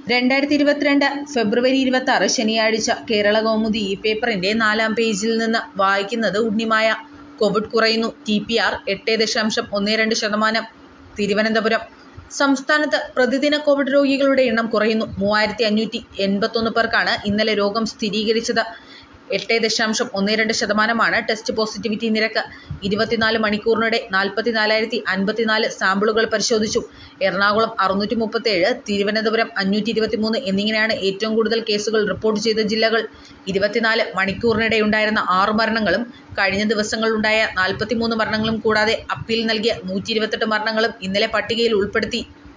രണ്ടായിരത്തി ഇരുപത്തിരണ്ട് ഫെബ്രുവരി ഇരുപത്താറ് ശനിയാഴ്ച കേരളകൗമുദി ഈ പേപ്പറിന്റെ നാലാം പേജിൽ നിന്ന് വായിക്കുന്നത് ഉണ്ണിമായ. കോവിഡ് കുറയുന്നു. ടി പി ആർ എട്ട് ദശാംശം ഒന്ന് രണ്ട് ശതമാനം. തിരുവനന്തപുരം സംസ്ഥാനത്ത് പ്രതിദിന കോവിഡ് രോഗികളുടെ എണ്ണം കുറയുന്നു. മൂവായിരത്തി അഞ്ഞൂറ്റി എൺപത്തൊന്ന് പേർക്കാണ് ഇന്നലെ രോഗം സ്ഥിരീകരിച്ചത്. എട്ട് ദശാംശം ഒന്ന് രണ്ട് ശതമാനമാണ് ടെസ്റ്റ് പോസിറ്റിവിറ്റി നിരക്ക്. ഇരുപത്തിനാല് മണിക്കൂറിനിടെ നാൽപ്പത്തിനാലായിരത്തി അൻപത്തിനാല് സാമ്പിളുകൾ പരിശോധിച്ചു. എറണാകുളം അറുന്നൂറ്റി മുപ്പത്തേഴ്, തിരുവനന്തപുരം അഞ്ഞൂറ്റി ഇരുപത്തിമൂന്ന് എന്നിങ്ങനെയാണ് ഏറ്റവും കൂടുതൽ കേസുകൾ റിപ്പോർട്ട് ചെയ്ത ജില്ലകൾ. ഇരുപത്തിനാല് മണിക്കൂറിനിടെയുണ്ടായ ആറ് മരണങ്ങളും കഴിഞ്ഞ ദിവസങ്ങളിലുണ്ടായ നാൽപ്പത്തിമൂന്ന് മരണങ്ങളും കൂടാതെ അപ്പീൽ നൽകിയ നൂറ്റി ഇരുപത്തെട്ട് മരണങ്ങളും ഇന്നലെ പട്ടികയിൽ ഉൾപ്പെടുത്തി.